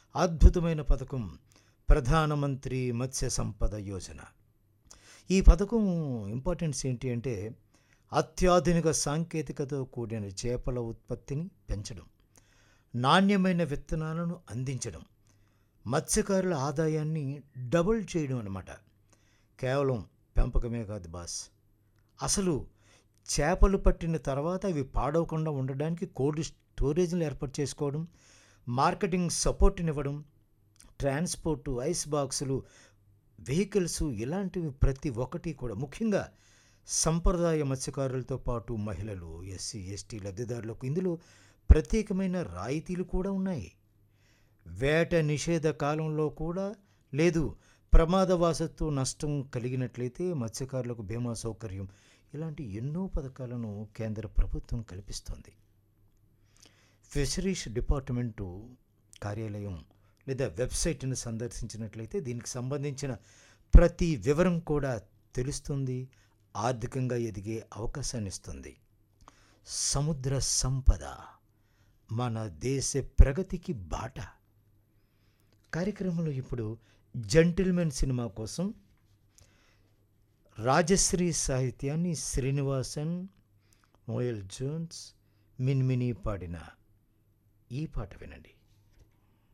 అద్భుతమైన పథకం ప్రధానమంత్రి మత్స్య సంపద యోజన ఈ పథకం ఇంపార్టెన్స్ ఏంటి అంటే అత్యాధునిక సాంకేతికతో కూడిన చేపల ఉత్పత్తిని పెంచడం నాణ్యమైన విత్తనాలను అందించడం మత్స్యకారుల ఆదాయాన్ని డబుల్ చేయడం అన్నమాట కేవలం పెంపకమే కాదు బాస్ అసలు చేపలు పట్టిన తర్వాత అవి పాడవకుండా ఉండడానికి కోల్డ్ స్టోరేజ్లు ఏర్పాటు చేసుకోవడం మార్కెటింగ్ సపోర్ట్నివ్వడం ట్రాన్స్పోర్టు ఐస్ బాక్సులు వెహికల్స్ ఇలాంటివి ప్రతి ఒక్కటి కూడా ముఖ్యంగా సంప్రదాయ మత్స్యకారులతో పాటు మహిళలు ఎస్సీ ఎస్టీ లబ్ధిదారులకు ఇందులో ప్రత్యేకమైన రాయితీలు కూడా ఉన్నాయి వేట నిషేధ కాలంలో కూడా లేదు ప్రమాదవాసత్తు నష్టం కలిగినట్లయితే మత్స్యకారులకు బీమా సౌకర్యం ఇలాంటి ఎన్నో పథకాలను కేంద్ర ప్రభుత్వం కల్పిస్తోంది ఫిషరీస్ డిపార్ట్మెంటు కార్యాలయం లేదా వెబ్సైట్ను సందర్శించినట్లయితే దీనికి సంబంధించిన ప్రతి వివరం కూడా తెలుస్తుంది ఆర్థికంగా ఎదిగే అవకాశాన్ని ఇస్తుంది సముద్ర సంపద మన దేశ ప్రగతికి బాట కార్యక్రమంలో ఇప్పుడు జెంటిల్మెన్ సినిమా కోసం రాజశ్రీ సాహిత్యాన్ని శ్రీనివాసన్ మోయల్ జోన్స్ మిన్మిని పాడిన ఈ పాట వినండి